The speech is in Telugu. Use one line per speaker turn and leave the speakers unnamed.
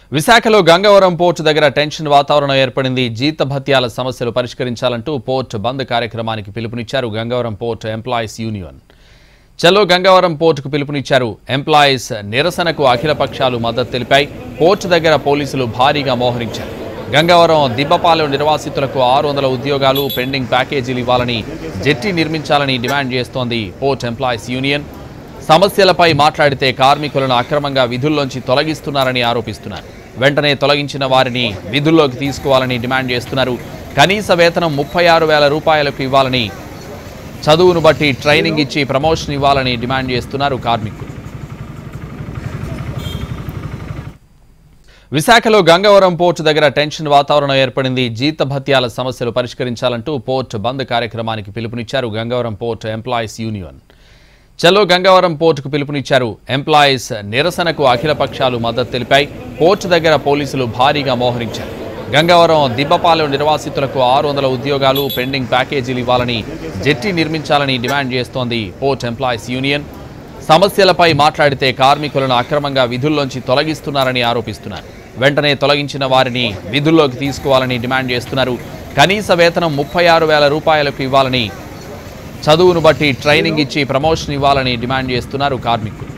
విశాఖలో గంగవరం పోర్టు దగ్గర టెన్షన్ వాతావరణం ఏర్పడింది జీత భత్యాల సమస్యలు పరిష్కరించాలంటూ పోర్ట్ బంద్ కార్యక్రమానికి పిలుపునిచ్చారు గంగవరం పోర్ట్ ఎంప్లాయీస్ యూనియన్ చలో గంగవరం పోర్టుకు పిలుపునిచ్చారు ఎంప్లాయీస్ నిరసనకు అఖిల పక్షాలు మద్దతు తెలిపాయి పోర్టు దగ్గర పోలీసులు భారీగా మోహరించారు గంగవరం దిబ్బపాలెం నిర్వాసితులకు ఆరు వందల ఉద్యోగాలు పెండింగ్ ప్యాకేజీలు ఇవ్వాలని జెట్టి నిర్మించాలని డిమాండ్ చేస్తోంది పోర్ట్ ఎంప్లాయీస్ యూనియన్ సమస్యలపై మాట్లాడితే కార్మికులను అక్రమంగా విధుల్లోంచి తొలగిస్తున్నారని ఆరోపిస్తున్నారు వెంటనే తొలగించిన వారిని విధుల్లోకి తీసుకోవాలని డిమాండ్ చేస్తున్నారు కనీస వేతనం ముప్పై ఆరు వేల రూపాయలకు ఇవ్వాలని చదువును బట్టి ట్రైనింగ్ ఇచ్చి ప్రమోషన్ ఇవ్వాలని డిమాండ్ చేస్తున్నారు కార్మికులు విశాఖలో గంగవరం పోర్టు దగ్గర టెన్షన్ వాతావరణం ఏర్పడింది జీత భత్యాల సమస్యలు పరిష్కరించాలంటూ పోర్ట్ బంద్ కార్యక్రమానికి పిలుపునిచ్చారు గంగవరం పోర్ట్ ఎంప్లాయీస్ యూనియన్ చలో గంగవరం పోర్టుకు పిలుపునిచ్చారు ఎంప్లాయీస్ నిరసనకు అఖిల పక్షాలు మద్దతు తెలిపాయి పోర్టు దగ్గర పోలీసులు భారీగా మోహరించారు గంగవరం దిబ్బపాలెం నిర్వాసితులకు ఆరు వందల ఉద్యోగాలు పెండింగ్ ప్యాకేజీలు ఇవ్వాలని జెట్టి నిర్మించాలని డిమాండ్ చేస్తోంది పోర్ట్ ఎంప్లాయీస్ యూనియన్ సమస్యలపై మాట్లాడితే కార్మికులను అక్రమంగా విధుల్లోంచి తొలగిస్తున్నారని ఆరోపిస్తున్నారు వెంటనే తొలగించిన వారిని విధుల్లోకి తీసుకోవాలని డిమాండ్ చేస్తున్నారు కనీస వేతనం ముప్పై ఆరు వేల రూపాయలకు ఇవ్వాలని చదువును బట్టి ట్రైనింగ్ ఇచ్చి ప్రమోషన్ ఇవ్వాలని డిమాండ్ చేస్తున్నారు కార్మికులు